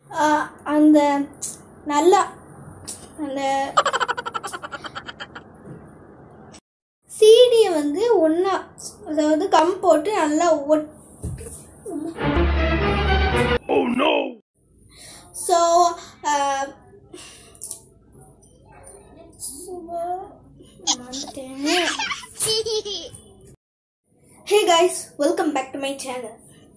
ஆஹ், அந்த நல்லா அந்த சீடியை வந்து ஒன்றா அதாவது கம் போட்டு நல்லா ஒட் so hey guys welcome back to my channel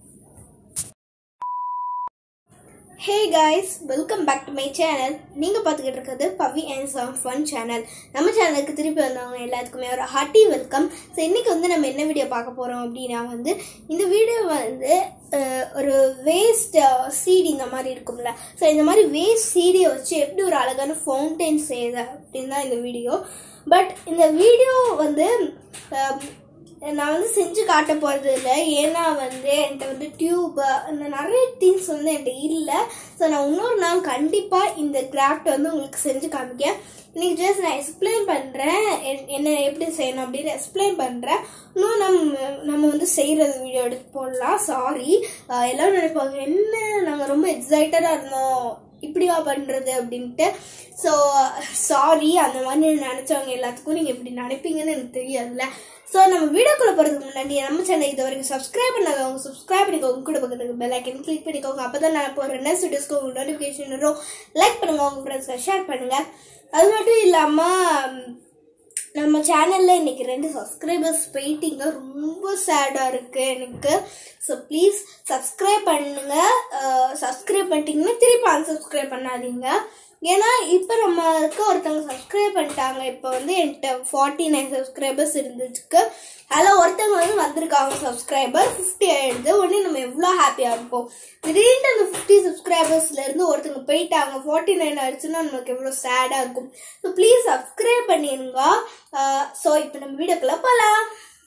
hey guys welcome back to my channel நீங்கள் பார்த்துக்கிட்டு இருக்கிறது Pavi and some fun channel நம்ம சேனலுக்கு திருப்பி வந்தவங்க எல்லாத்துக்குமே ஒரு ஹார்ட்டி வெல்கம் ஸோ இன்றைக்கி வந்து நம்ம என்ன வீடியோ பார்க்க போகிறோம் அப்படின்னா வந்து இந்த வீடியோ வந்து அஹ், ஒரு வேஸ்ட் சீடி இந்த மாதிரி இருக்கும்ல ஸோ இந்த மாதிரி வேஸ்ட் சீடியை வச்சு எப்படி ஒரு அழகான ஃபவுண்டைன் செய்யுது அப்படின்னு தான் இந்த வீடியோ பட் இந்த வீடியோ வந்து அஹ், நான் வந்து செஞ்சு காட்ட போகிறது இல்லை ஏன்னா வந்து என்கிட்ட வந்து டியூப் அந்த நிறைய திங்ஸ் வந்து என்கிட்ட இல்லை ஸோ நான் இன்னொரு நாள் கண்டிப்பாக இந்த கிராஃப்ட் வந்து உங்களுக்கு செஞ்சு காமிக்கேன் இன்னைக்கு ஜஸ்ட் நான் எக்ஸ்பிளைன் பண்ணுறேன் என்ன எப்படி செய்யணும் அப்படின்னு எக்ஸ்பிளைன் பண்ணுறேன் இன்னும் நம்ம நம்ம வந்து செய்கிறது வீடியோ எடுத்து போடலாம் சாரி எல்லாரும் நினைப்பாங்க என்ன நாங்கள் ரொம்ப எக்ஸைட்டடாக இருந்தோம் இப்படிவா பண்ணுறது அப்படின்ட்டு ஸோ சாரி அந்த மாதிரி நினச்சவங்க எல்லாத்துக்கும் நீங்கள் இப்படி நினைப்பீங்கன்னு எனக்கு தெரியாதுல்ல ஸோ நம்ம வீடியோக்குள்ள போகிறதுக்கு முன்னாடி நம்ம சேனல் இது வரைக்கும் சப்ஸ்கிரைப் பண்ணாதவங்க சப்ஸ்கிரைப் பண்ணிக்கோங்க கூட பக்கத்துக்கு பெல் ஐக்கன் கிளிக் பண்ணிக்கோங்க அப்போ தான் நான் போகிற நெக்ஸ்ட் வீடியோஸ்க்கு உங்களுக்கு நோட்டிஃபிகேஷன் வரும் லைக் பண்ணுங்க உங்கள் ஃப்ரெண்ட்ஸ்க்கு ஷேர் பண்ணுங்க அது மட்டும் இல்லாமல் நம்ம சேனலில் இன்னைக்கு ரெண்டு சப்ஸ்கிரைபர்ஸ் போயிட்டீங்க ரொம்ப சேடாக இருக்குது எனக்கு ஸோ ப்ளீஸ் சப்ஸ்கிரைப் பண்ணுங்க சப்ஸ்கிரைப் பண்ணிட்டீங்கன்னா திருப்பி அன்சப்ஸ்கிரைப் பண்ணாதீங்க ஏன்னா இப்போ நம்மளுக்கு ஒருத்தவங்க சப்ஸ்கிரைப் பண்ணிட்டாங்க இப்போ வந்து என்கிட்ட ஃபார்ட்டி நைன் சப்ஸ்கிரைபர்ஸ் இருந்துச்சுக்கு அதில் ஒருத்தவங்க வந்து வந்திருக்காங்க சப்ஸ்கிரைபர் ஃபிஃப்டி ஆயிடுது உடனே நம்ம எவ்வளோ ஹாப்பியாக இருப்போம் திடீர்னு அந்த ஃபிஃப்டி சப்ஸ்கிரைபர்ஸ்லேருந்து ஒருத்தவங்க போயிட்டாங்க ஃபார்ட்டி நைன் ஆயிடுச்சுன்னா நமக்கு எவ்வளோ சேடாக இருக்கும் ஸோ ப்ளீஸ் சப்ஸ்கிரைப் பண்ணிடுங்க ஸோ இப்போ நம்ம வீடியோக்குள்ளே போகலாம்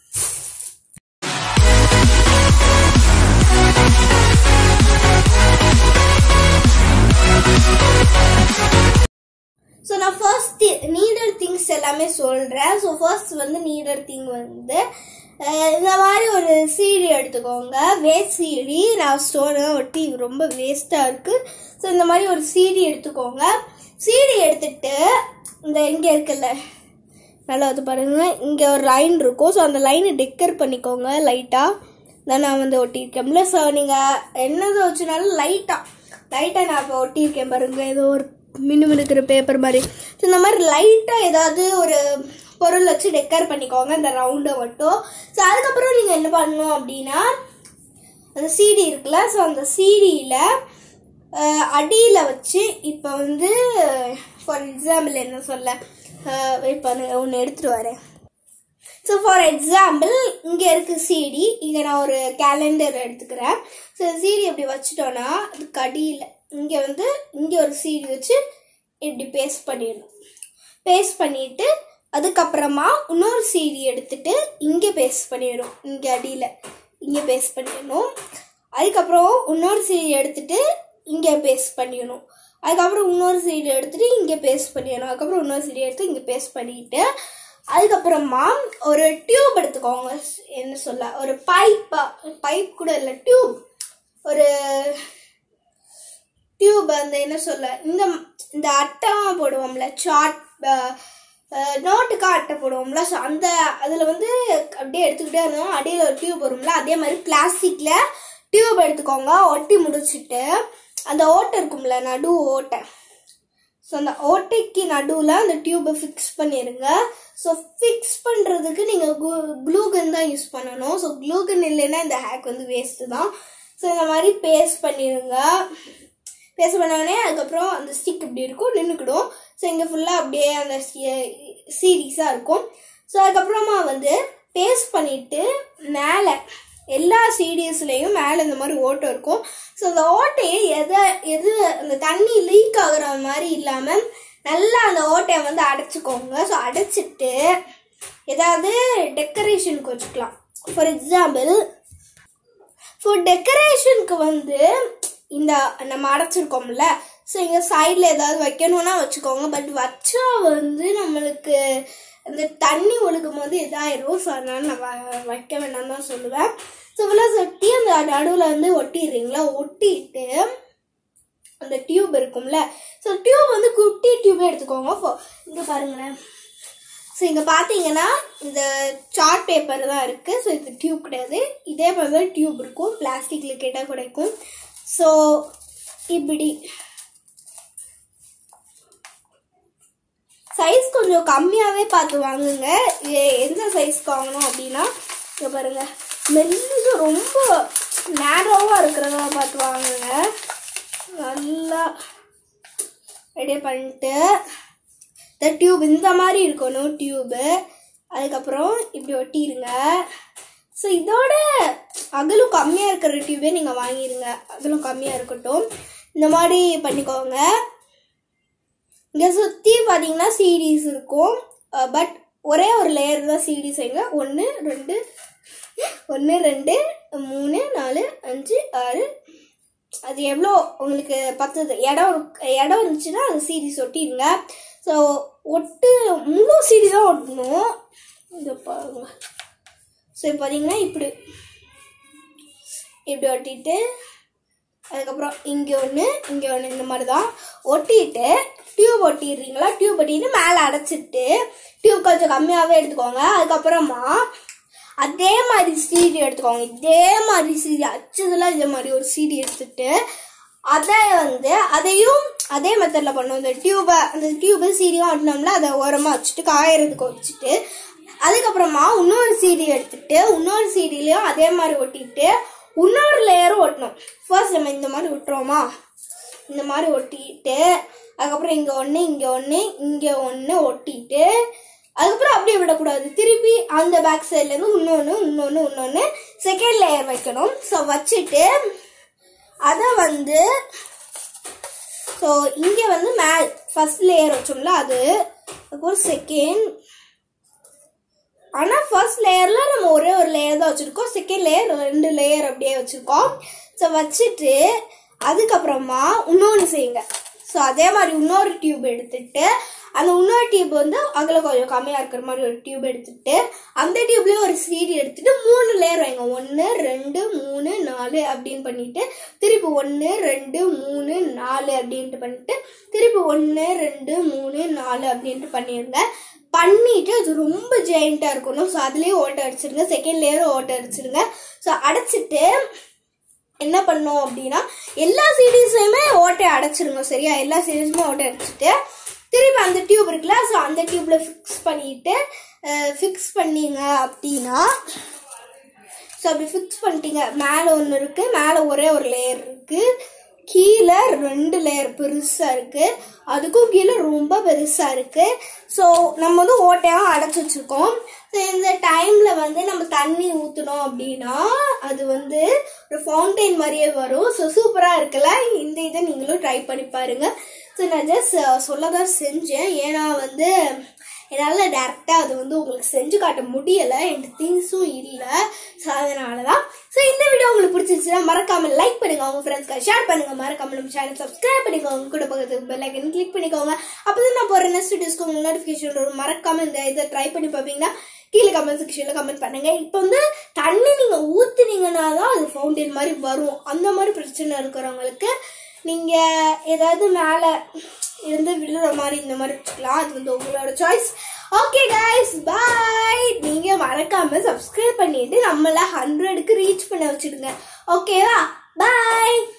ஸோ நான் ஃபர்ஸ்ட் நீடர் திங்ஸ் எல்லாமே சொல்கிறேன் ஸோ ஃபர்ஸ்ட் வந்து நீடர் திங் வந்து அஹ், இந்த மாதிரி ஒரு சீடி எடுத்துக்கோங்க வேஸ்ட் சீடி நான் ஸ்டோனை ஒட்டி ரொம்ப வேஸ்ட்டாக இருக்குது ஸோ இந்த மாதிரி ஒரு சீடி எடுத்துக்கோங்க சீடி எடுத்துட்டு இந்த இங்கே இருக்குல்ல நல்லா வந்து பாருங்க இங்கே ஒரு லைன் இருக்கும் ஸோ அந்த லைனை டெக்கர் பண்ணிக்கோங்க லைட்டாக தான் நான் வந்து ஒட்டியிருக்கேன்ல ஸோ நீங்கள் என்னதை வச்சுனாலும் லைட்டாக லைட்டாக நான் இப்போ ஒட்டியிருக்கேன் பாருங்க ஏதோ ஒரு மினு மினுக்கிற பேப்பர் மாதிரி ஸோ இந்த மாதிரி லைட்டாக ஏதாவது ஒரு பொருள் வச்சு டெக்கர் பண்ணிக்கோங்க இந்த ரவுண்டை மட்டும் ஸோ அதுக்கப்புறம் நீங்கள் என்ன பண்ணணும் அப்படின்னா அந்த சீடி இருக்குல்ல ஸோ அந்த சீடியில் அடியில் வச்சு இப்போ வந்து ஃபார் எக்ஸாம்பிள் என்ன சொல்ல இப்போ ஒன்று எடுத்துகிட்டு வரேன் ஸோ ஃபார் எக்ஸாம்பிள் இங்கே இருக்கு சிடி இங்கே நான் ஒரு கேலண்டர் எடுத்துக்கிறேன் ஸோ சிடி இப்படி வச்சுட்டோன்னா அதுக்கு அடியில் இங்கே வந்து இங்கே ஒரு சிடி வச்சு இப்படி பேஸ்ட் பண்ணிடணும் பேஸ்ட் பண்ணிட்டு அதுக்கப்புறமா இன்னொரு சிடி எடுத்துட்டு இங்கே பேஸ்ட் பண்ணிடணும் இங்கே அடியில் இங்கே பேஸ்ட் பண்ணிடணும் அதுக்கப்புறம் இன்னொரு சீடி எடுத்துட்டு இங்கே பேஸ்ட் பண்ணிடணும் அதுக்கப்புறம் இன்னொரு சீடி எடுத்துட்டு இங்கே பேஸ்ட் பண்ணிடணும் அதுக்கப்புறம் இன்னொரு சீடி எடுத்து இங்கே பேஸ்ட் பண்ணிட்டு அதுக்கப்புறமா ஒரு டியூப் எடுத்துக்கோங்க என்ன சொல்ல ஒரு பைப்பா பைப் கூட இல்லை டியூப் ஒரு டியூப் அந்த என்ன சொல்ல இந்த இந்த அட்டைலாம் போடுவோம்ல சார்ட் நோட்டுக்கா அட்டை போடுவோம்ல ஸோ அந்த அதில் வந்து அப்படியே எடுத்துக்கிட்டே இருந்தோம் அடியில் ஒரு டியூப் வரும்ல அதே மாதிரி பிளாஸ்டிக்கில் டியூப் எடுத்துக்கோங்க ஒட்டி முடிச்சிட்டு அந்த ஓட்டை இருக்கும்ல நடு ஓட்டை ஸோ அந்த ஓட்டைக்கு நடுவில் அந்த டியூப்பை ஃபிக்ஸ் பண்ணிடுங்க ஸோ ஃபிக்ஸ் பண்ணுறதுக்கு நீங்கள் க்ளூகன் தான் யூஸ் பண்ணணும் ஸோ க்ளூகன் இல்லைன்னா இந்த ஹேக் வந்து வேஸ்ட்டு தான் ஸோ இந்த மாதிரி பேஸ்ட் பண்ணிடுங்க பேஸ்ட் பண்ணோடனே அதுக்கப்புறம் அந்த ஸ்டிக் இப்படி இருக்கும் நின்றுக்கிடும் ஸோ இங்கே ஃபுல்லாக அப்படியே அந்த சீரீஸாக இருக்கும் ஸோ அதுக்கப்புறமா வந்து பேஸ்ட் பண்ணிவிட்டு மேலே எல்லா சீடியஸ்லேயும் மேலே இந்த மாதிரி ஓட்டை இருக்கும் ஸோ அந்த ஓட்டையை எதை எது அந்த தண்ணி லீக் ஆகுற மாதிரி இல்லாமல் நல்லா அந்த ஓட்டையை வந்து அடைச்சிக்கோங்க ஸோ அடைச்சிட்டு ஏதாவது டெக்கரேஷனுக்கு வச்சுக்கலாம் ஃபார் எக்ஸாம்பிள் ஃபார் டெக்கரேஷனுக்கு வந்து இந்த நம்ம அடைச்சிருக்கோம்ல ஸோ இங்கே சைடில் ஏதாவது வைக்கணும்னா வச்சுக்கோங்க பட் வச்சா வந்து நம்மளுக்கு அந்த தண்ணி ஒழுகும் போது இதாயிரும் ஸோ அதனால நான் வ- வைக்க வேண்டாம் தான் சொல்லுவேன் ஸோ இவ்வளோ சொட்டி அந்த நடுவில் வந்து ஒட்டிடுறீங்களா ஒட்டிட்டு அந்த டியூப் இருக்கும்ல ஸோ டியூப் வந்து குட்டி டியூப் எடுத்துக்கோங்க ஃபோ- இங்க பாருங்களேன் ஸோ இங்கே பார்த்தீங்கன்னா இந்த சார்ட் பேப்பர் தான் இருக்குது ஸோ இது டியூப் கிடையாது இதே மாதிரி தான் டியூப் இருக்கும் பிளாஸ்டிக்கில் கேட்டால் கிடைக்கும் ஸோ இப்படி சைஸ் கொஞ்சம் கம்மியாகவே பார்த்து வாங்குங்க எ- எந்த சைஸ்க்கு வாங்கணும் அப்படின்னா இங்கே பாருங்க மெல்லிசு ரொம்ப நேரோவாக இருக்கிறதா பார்த்து வாங்குங்க நல்லா ரெடி பண்ணிட்டு இந்த டியூப் இந்த மாதிரி இருக்கணும் டியூபு அதுக்கப்புறம் இப்படி ஒட்டிடுங்க ஸோ இதோட அகலும் கம்மியாக இருக்கிற டியூபே நீங்கள் வாங்கிடுங்க அகலும் கம்மியாக இருக்கட்டும் இந்த மாதிரி பண்ணிக்கோங்க இங்கே சுற்றி பார்த்தீங்கன்னா சீடிஸ் இருக்கும் பட் ஒரே ஒரு லேயர் தான் சீடி செய்யுங்க ஒன்று ரெண்டு ஒன்று ரெண்டு மூணு நாலு அஞ்சு ஆறு அது எவ்வளோ உங்களுக்கு பத்துது இடம் இருக்கு- இடம் இருந்துச்சுன்னா அது சீடிஸ் ஒட்டிடுங்க ஸோ ஒட்டு முழு சீடி தான் ஒட்டணும் இந்த பாருங்க ஸோ இப்போ பார்த்தீங்கன்னா இப்படி இப்படி ஒட்டிட்டு அதுக்கப்புறம் இங்கே ஒன்று இங்கே ஒன்று இந்த மாதிரி தான் ஒட்டிட்டு டியூப் ஒட்டிடுறீங்களா டியூப் ஒட்டிட்டு மேலே அடைச்சிட்டு டியூப் கொஞ்சம் கம்மியாகவே எடுத்துக்கோங்க அதுக்கப்புறமா அதே மாதிரி சீடி எடுத்துக்கோங்க இதே மாதிரி சீடி அச்சதெல்லாம் இதே மாதிரி ஒரு சீடி எடுத்துட்டு அதை வந்து அதையும் அதே மெத்தடில் பண்ணோம் இந்த டியூபை அந்த டியூபை சீடியும் ஒட்டினோம்ல அதை ஓரமாக வச்சுட்டு காயறதுக்கு வச்சுட்டு அதுக்கப்புறமா இன்னொரு சீடி எடுத்துட்டு இன்னொரு சீடிலையும் அதே மாதிரி ஒட்டிட்டு இன்னொரு லேயரும் ஒட்டணும் ஃபர்ஸ்ட் நம்ம இந்த மாதிரி விட்டுறோமா இந்த மாதிரி ஒட்டிட்டு அதுக்கப்புறம் இங்கே ஒன்று இங்கே ஒன்று இங்கே ஒன்று ஒட்டிட்டு அதுக்கப்புறம் அப்படியே விடக்கூடாது திருப்பி அந்த பேக் சைட்லேருந்து இன்னொன்று இன்னொன்று இன்னொன்று செகண்ட் லேயர் வைக்கணும் ஸோ வச்சுட்டு அதை வந்து ஸோ இங்கே வந்து மே ஃபர்ஸ்ட் லேயர் வச்சோம்ல அது அதுக்கப்புறம் செகண்ட் ஆனால் ஃபர்ஸ்ட் லேயரில் நம்ம ஒரே ஒரு லேயர் தான் வச்சுருக்கோம் செகண்ட் லேயர் ரெண்டு லேயர் அப்படியே வச்சுருக்கோம் ஸோ வச்சுட்டு அதுக்கப்புறமா இன்னொன்று செய்யுங்க ஸோ அதே மாதிரி இன்னொரு டியூப் எடுத்துட்டு அந்த இன்னொரு டியூப் வந்து அகல கொஞ்சம் கம்மியாக இருக்கிற மாதிரி ஒரு டியூப் எடுத்துட்டு அந்த டியூப்லேயும் ஒரு சீடி எடுத்துட்டு மூணு லேயர் வைங்க ஒன்று ரெண்டு மூணு நாலு அப்படின்னு பண்ணிட்டு திருப்பி ஒன்று ரெண்டு மூணு நாலு அப்படின்ட்டு பண்ணிட்டு திருப்பி ஒன்று ரெண்டு மூணு நாலு அப்படின்ட்டு பண்ணிடுங்க பண்ணிட்டு அது ரொம்ப ஜெயிண்டாக இருக்கணும் ஸோ அதுலேயே ஓட்டை அடிச்சிருங்க செகண்ட் லேயரும் ஓட்டை அடிச்சிருங்க ஸோ அடைச்சிட்டு என்ன பண்ணோம் அப்படின்னா எல்லா சீரீஸ்லையுமே ஓட்டை அடைச்சிருங்க சரியா எல்லா சீரீஸுமே ஓட்டை அடைச்சிட்டு திருப்பி அந்த டியூப் இருக்குல்ல ஸோ அந்த டியூப்ல ஃபிக்ஸ் பண்ணிட்டு ஃபிக்ஸ் பண்ணீங்க அப்படின்னா ஸோ அப்படி ஃபிக்ஸ் பண்ணிட்டீங்க மேலே ஒன்று இருக்கு மேலே ஒரே ஒரு லேயர் இருக்கு கீழே ரெண்டு லேயர் பெருசாக இருக்கு அதுக்கும் கீழே ரொம்ப பெருசாக இருக்கு ஸோ நம்ம வந்து ஓட்டையாக அடைச்சி வச்சிருக்கோம் ஸோ இந்த டைமில் வந்து நம்ம தண்ணி ஊற்றினோம் அப்படின்னா அது வந்து ஒரு ஃபவுண்டைன் மாதிரியே வரும் ஸோ சூப்பராக இருக்குல்ல இந்த இதை நீங்களும் ட்ரை பண்ணி பாருங்க ஸோ நான் ஜஸ்ட் சொல்ல தான் செஞ்சேன் ஏன்னா வந்து என்னால் டேரெக்டாக அது வந்து உங்களுக்கு செஞ்சு காட்ட முடியலை என்கிட்ட திங்ஸும் இல்லை ஸோ அதனால தான் ஸோ இந்த வீடியோ உங்களுக்கு பிடிச்சிருச்சுன்னா மறக்காம லைக் பண்ணுங்க உங்க ஃப்ரெண்ட்ஸ்க்கு ஷேர் பண்ணுங்க மறக்காம நம்ம சேனல் சப்ஸ்கிரைப் பண்ணிக்கோங்க உங்க கூட பக்கத்துக்கு பெல் ஐக்கன் கிளிக் பண்ணிக்கோங்க அப்போ தான் நான் போகிற நெக்ஸ்ட் வீடியோஸ்க்கு உங்களுக்கு நோட்டிஃபிகேஷன் வரும் மறக்காம இந்த இதை ட்ரை பண்ணி பார்ப்பீங்கன்னா கீழே கமெண்ட் செக்ஷனில் கமெண்ட் பண்ணுங்க இப்போ வந்து தண்ணி நீங்கள் ஊற்றுனீங்கன்னா தான் அது ஃபவுண்டைன் மாதிரி வரும் அந்த மாதிரி பிரச்சனை இருக்கிறவங்களுக்கு நீங்கள் ஏதாவது மேலே இருந்து விழுற மாதிரி இந்த மாதிரி வச்சுக்கலாம் அது வந்து உங்களோட சாய்ஸ் ஓகே கைஸ் பாய் நீங்கள் மறக்காம சப்ஸ்கிரைப் பண்ணிட்டு நம்மள ஹண்ட்ரடுக்கு ரீச் பண்ண வச்சிடுங்க ஓகேவா பாய்